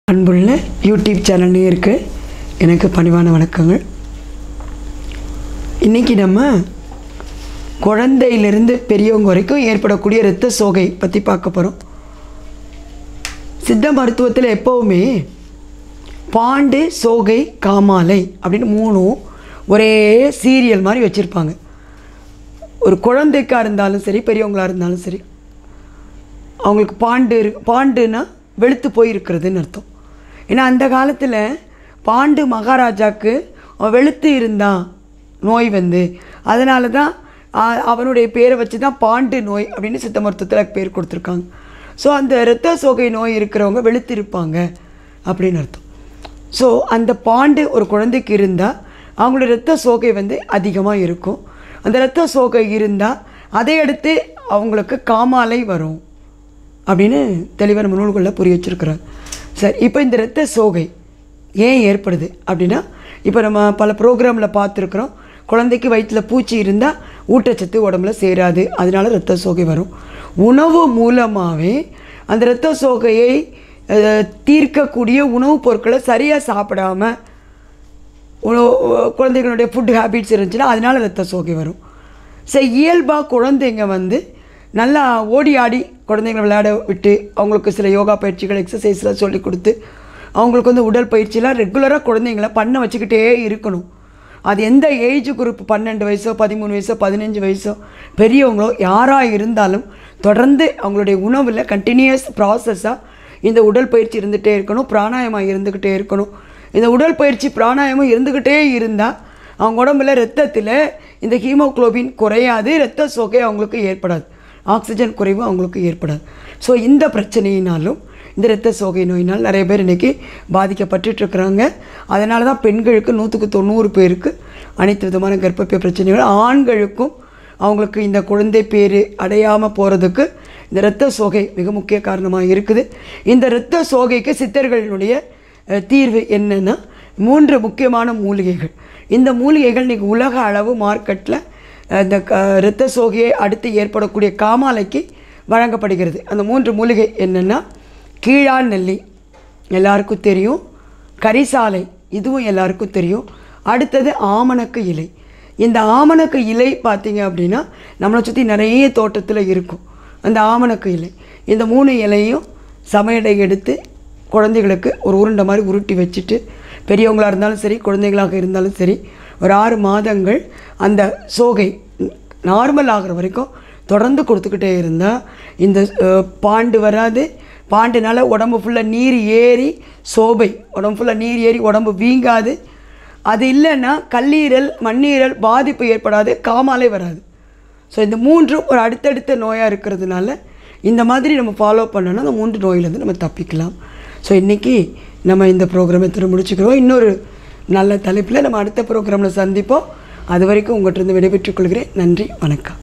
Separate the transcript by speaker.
Speaker 1: அன்புள்ள YouTube channel நேயருக்கு எனக்கு பணிவான வணக்கங்கள் இன்றைக்கி நம்ம குழந்தையிலிருந்து பெரியவங்க வரைக்கும் ஏற்படக்கூடிய இரத்த சோகை பற்றி பார்க்க போகிறோம் சித்த மருத்துவத்தில் எப்போவுமே பாண்டு சோகை காமாலை அப்படின்னு மூணும் ஒரே சீரியல் மாதிரி வச்சுருப்பாங்க ஒரு குழந்தைக்காக இருந்தாலும் சரி பெரியவங்களாக இருந்தாலும் சரி அவங்களுக்கு பாண்டு இரு பாண்டுனா வெளுத்து போயிருக்கிறதுன்னு அர்த்தம் ஏன்னா அந்த காலத்தில் பாண்டு மகாராஜாக்கு அவன் வெளுத்து இருந்தான் நோய் வந்து அதனால தான் ஆ- அவனுடைய பேரை வச்சு தான் பாண்டு நோய் அப்படின்னு சித்த மருத்துவத்தில் பேர் கொடுத்துருக்காங்க ஸோ அந்த இரத்த சோகை நோய் இருக்கிறவங்க வெளுத்து இருப்பாங்க அப்படின்னு அர்த்தம் ஸோ அந்த பாண்டு ஒரு குழந்தைக்கு இருந்தால் அவங்களோட இரத்த சோகை வந்து அதிகமாக இருக்கும் அந்த இரத்த சோகை இருந்தால் அதை அடுத்து அவங்களுக்கு காமாலை வரும் அப்படின்னு தெளிவாக நம்ம நூல்களில் புரிய வச்சுருக்குறாங்க சரி இப்போ இந்த இரத்த சோகை ஏன் ஏற்படுது அப்படின்னா இப்போ நம்ம பல ப்ரோக்ராமில் பார்த்துருக்குறோம் குழந்தைக்கு வயிற்றில் பூச்சி இருந்தால் ஊட்டச்சத்து உடம்புல சேராது அதனால இரத்த சோகை வரும் உணவு மூலமாகவே அந்த இரத்த சோகையை அஹ், தீர்க்கக்கூடிய உணவுப் பொருட்களை சரியாக சாப்பிடாம உணவு குழந்தைகளுடைய ஃபுட் ஹேபிட்ஸ் இருந்துச்சுன்னா அதனால ரத்த சோகை வரும் சரி இயல்பாக குழந்தைங்க வந்து நல்லா ஓடி ஆடி குழந்தைங்களை விளையாட விட்டு அவங்களுக்கு சில யோகா பயிற்சிகள் எக்ஸசைஸ்லாம் சொல்லி கொடுத்து அவங்களுக்கு வந்து உடல் பயிற்சிலாம் ரெகுலராக குழந்தைங்கள பண்ண வச்சுக்கிட்டே இருக்கணும் அது எந்த ஏஜ் குரூப் பன்னெண்டு வயசோ பதிமூணு வயசோ பதினஞ்சு வயசோ பெரியவங்களோ யாராக இருந்தாலும் தொடர்ந்து அவங்களுடைய உணவில் கண்டினியூஸ் ப்ராசஸாக இந்த உடல் பயிற்சி இருந்துகிட்டே இருக்கணும் பிராணாயமம் இருந்துக்கிட்டே இருக்கணும் இந்த உடல் பயிற்சி பிராணாயாமம் இருந்துக்கிட்டே இருந்தால் அவங்க உடம்புல ரத்தத்தில் இந்த ஹீமோகுளோபின் குறையாது இரத்த சோகை அவங்களுக்கு ஏற்படாது ஆக்சிஜன் குறைவு அவங்களுக்கு ஏற்படாது ஸோ இந்த பிரச்சனையினாலும் இந்த இரத்த சோகை நோயினால் நிறைய பேர் இன்றைக்கி பாதிக்கப்பட்டுட்டு இருக்கிறாங்க அதனால தான் பெண்களுக்கு நூற்றுக்கு தொண்ணூறு பேருக்கு அனைத்து விதமான கர்ப்பப்பை பிரச்சனைகள் ஆண்களுக்கும் அவங்களுக்கு இந்த குழந்தை பேர் அடையாமல் போகிறதுக்கு இந்த இரத்த சோகை மிக முக்கிய காரணமாக இருக்குது இந்த இரத்த சோகைக்கு சித்தர்களுடைய அஹ், தீர்வு என்னன்னா மூன்று முக்கியமான மூலிகைகள் இந்த மூலிகைகள் இன்றைக்கி உலக அளவு மார்க்கெட்டில் இந்த க இரத்த சோகையை அடுத்து ஏற்படக்கூடிய காமாலைக்கு வழங்கப்படுகிறது அந்த மூன்று மூலிகை என்னென்னா கீழான் நெல்லி எல்லாருக்கும் தெரியும் கரிசாலை இதுவும் எல்லாருக்கும் தெரியும் அடுத்தது ஆமணக்கு இலை இந்த ஆமணக்கு இலை பார்த்தீங்க அப்படின்னா நம்மளை சுற்றி நிறைய தோட்டத்தில் இருக்கும் அந்த ஆமணக்கு இலை இந்த மூணு இலையும் சமையலை எடுத்து குழந்தைகளுக்கு ஒரு உருண்டை மாதிரி உருட்டி வச்சுட்டு பெரியவங்களாக இருந்தாலும் சரி குழந்தைகளாக இருந்தாலும் சரி ஒரு ஆறு மாதங்கள் அந்த சோகை நார்மல் ஆகிற வரைக்கும் தொடர்ந்து கொடுத்துக்கிட்டே இருந்தால் இந்த அஹ், பாண்டு வராது பாண்டுனால உடம்பு ஃபுல்லாக நீர் ஏறி சோபை உடம்பு ஃபுல்லாக நீர் ஏறி உடம்பு வீங்காது அது இல்லைன்னா கல்லீரல் மண்ணீரல் பாதிப்பு ஏற்படாது காமாலை வராது ஸோ இந்த மூன்றும் ஒரு அடுத்தடுத்த நோயாக இருக்கிறதுனால இந்த மாதிரி நம்ம ஃபாலோ பண்ணோன்னா அந்த மூன்று நோயிலேருந்து நம்ம தப்பிக்கலாம் ஸோ இன்றைக்கி நம்ம இந்த ப்ரோக்ராமை திரு முடிச்சுக்கிறோம் இன்னொரு நல்ல தலைப்பில் நம்ம அடுத்த ப்ரோக்ராமில் சந்திப்போம் அது வரைக்கும் உங்கள்கிட்ட இருந்து விடைபெற்றுக் கொள்கிறேன் நன்றி வணக்கம்